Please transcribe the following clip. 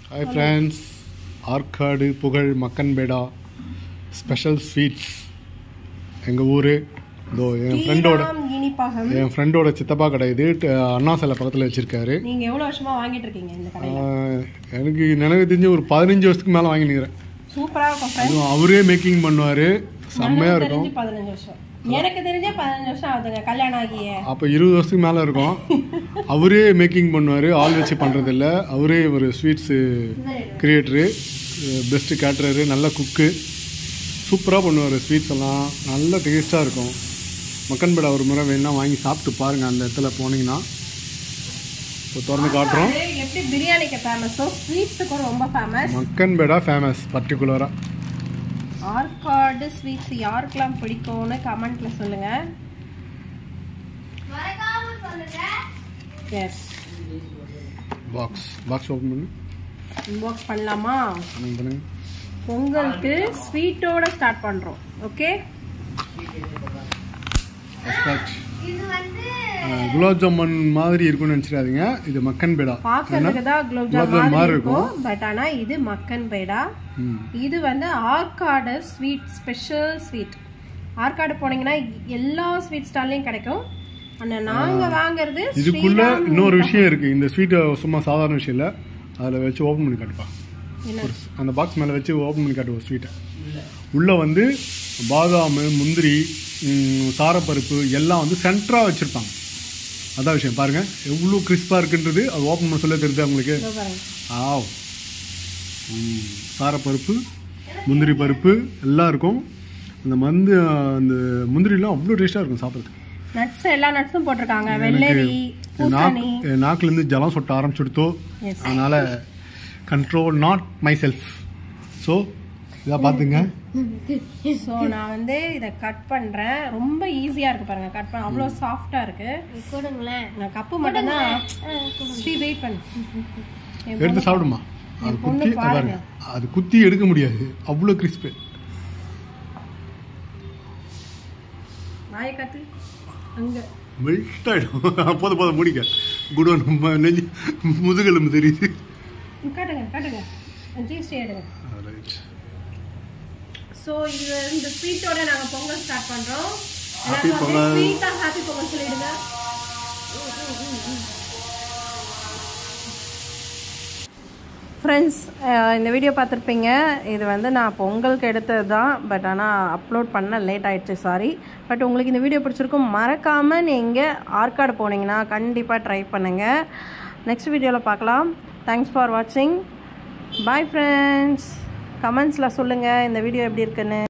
Hi friends Arcot புகழ் மக்கன்பேடா special sweets எங்கள் ஊர் இதோ என் ஃப்ரெண்டோட ஸ்ரீராம் இனிப்பகம் என் ஃப்ரெண்டோட சித்தப்பா கடை இது ட- அண்ணா சிலை பக்கத்தில் வச்சுருக்காரு நீங்க எவ்வளவு வருஷமா வாங்கிட்டு இருக்கீங்க இந்த கடையில எனக்கு நினைவு தெரிஞ்சு ஒரு பதினஞ்சு வருஷத்துக்கு மேலே வாங்கினுக்கிறேன் சூப்பரா இருக்கும் friends. அதுவும் அவரே மேக்கிங் பண்ணுவார் செம்மையாக எனக்கு இருக்கும் தெரிஞ்சு பதினஞ்சு வருஷம் எனக்கு தெரிஞ்சே பதினஞ்சு வருஷம் ஆகுதுங்க கல்யாணம் ஆகிய அப்போ இருபது வருஷத்துக்கு மேலே இருக்கும் அவரே மேக்கிங் பண்ணுவார் ஆள் வச்சு பண்ணுறதில்ல அவரே ஒரு ஸ்வீட்ஸு கிரியேட்டரு பெஸ்ட்டு கேட்ரரு நல்ல குக்கு சூப்பராக பண்ணுவார் ஸ்வீட்ஸ் எல்லாம் நல்ல டேஸ்ட்டாக இருக்கும் மக்கன்பேடா ஒரு முறை வேணா வாங்கி சாப்பிட்டு பாருங்கள் அந்த இடத்துல போனீங்கன்னா இப்போ திறந்து காட்டுறோம் அது எப்படி பிரியாணிக்கு ஃபேமஸோ ஸ்வீட்ஸுக்கும் ரொம்ப ஃபேமஸ் மக்கன்பேடா ஃபேமஸ் பர்டிகுலராக ஆற்காடு ஸ்வீட்ஸ் யாருக்கெல்லாம் பிடிக்கும்னு கமெண்ட்ல சொல்லுங்க எஸ் பாக்ஸ் பாக்ஸ் ஓப்பன் பண்ணு இன்பாக்ஸ் பண்ணலாமா பண்ணுங்க பண்ணுங்க பொங்கலுக்கு ஸ்வீட்டோட ஸ்டார்ட் பண்றோம் ஓகே ஃபஸ்ட் குலாப் ஜாமுன் மாதிரி இருக்கும்னு நினச்சிடாதீங்க இது மக்கன்பேடா பார்க்கறதுக்கு தான் குலோப் குலாப் ஜாமுன் ஜாமுன் மாதிரி மாதிரி இருக்கும் பட் ஆனா இது மக்கன் பேடா ம் இது வந்து Arcot sweet special sweet Arcot போனீங்கன்னா எல்லா ஸ்வீட் ஸ்டால்லையும் கிடைக்கும் ஆனா நாங்க வாங்குறது இதுக்குள்ள ஸ்ரீராம் இன்னொரு விஷயம் இருக்கு இந்த ஸ்வீட் சும்மா சாதாரண விஷயம் இல்லை அதில் வச்சு ஓப்பன் பண்ணி காட்டுப்பா என்ன? ஒரு ஸ்- அந்த பாக்ஸ் மேலே வச்சு ஓப்பன் பண்ணி காட்டு ஒரு ஸ்வீட்டை உள்ளே வந்து பாதாம் முந்திரி ம், சாரப்பருப்பு எல்லாம் வந்து சென்டராக வச்சுருப்பாங்க அதான் விஷயம் பாருங்க எவ்வளோ கிறிஸ்பாக இருக்குன்றது அது ஓப்பன் பண்ண சொல்ல தெரியுது உங்களுக்கு இதோ பாருங்க ஆவ் ம், சாரப்பருப்பு முந்திரி பருப்பு எல்லாம் இருக்கும் அந்த மந்து அந்த முந்திரிலாம் அவ்வளோ டேஸ்ட்டாக இருக்கும் சாப்பிட்றதுக்கு நட்ஸ் எல்லா நட்ஸும் போட்டிருக்காங்க வெள்ளரி பூசணி நாக்கு நாக்குலேருந்து ஜலம் சொட்ட ஆரம்பிச்சுடுத்தோ Yes. அதனால் control not myself so இதாக பார்த்துங்க ஸோ நான் வந்து இதை கட் பண்றேன் ரொம்ப ஈஸியா இருக்கு பாருங்க கட் பண்ண அவ்வளோ சாஃப்டா இருக்கு கொடுங்களேன் நான் கப்பு மட்டும் தான் ஸ்ரீ வெயிட் பண்ணு என் எடுத்து பொண்ணு- சாப்பிடுமா அது என் பொண்ணு குத்தி பாருங்க. பாருங்க அது குத்தி எடுக்க முடியாது அவ்வளோ கிறிஸ்பு வாயை காட்டு அங்க மெல்ட் ஆகிடும் போத போத முடிக்க குடோன் நெஞ்சு முதுகெலும்பு தெரியுது காட்டுங்க காட்டுங்க ஜிஎஸ்டி எடுங்க ரைட் ஸோ இது இந்த ஸ்வீட்டோட நாங்கள் பொங்கல் ஸ்டார்ட் பண்ணுறோம் Happy பொங்கல். ஸ்வீட்டாக ஹாப்பி பொங்கல் சொல்லிடுங்க ஃப்ரெண்ட்ஸ் இந்த வீடியோ பார்த்துருப்பீங்க இது வந்து நான் பொங்கலுக்கு எடுத்தது தான் பட் ஆனால் அப்லோட் பண்ண லேட் ஆயிடுச்சு சாரி பட் உங்களுக்கு இந்த வீடியோ பிடிச்சிருக்கும் மறக்காமல் நீங்கள் ஆற்காடு போனீங்கன்னா கண்டிப்பாக ட்ரை பண்ணுங்கள் நெக்ஸ்ட் வீடியோவில் பார்க்கலாம் தேங்க்ஸ் ஃபார் வாட்சிங் பாய் ஃப்ரெண்ட்ஸ் கமெண்ட்ஸில் சொல்லுங்கள் இந்த வீடியோ எப்படி இருக்குன்னு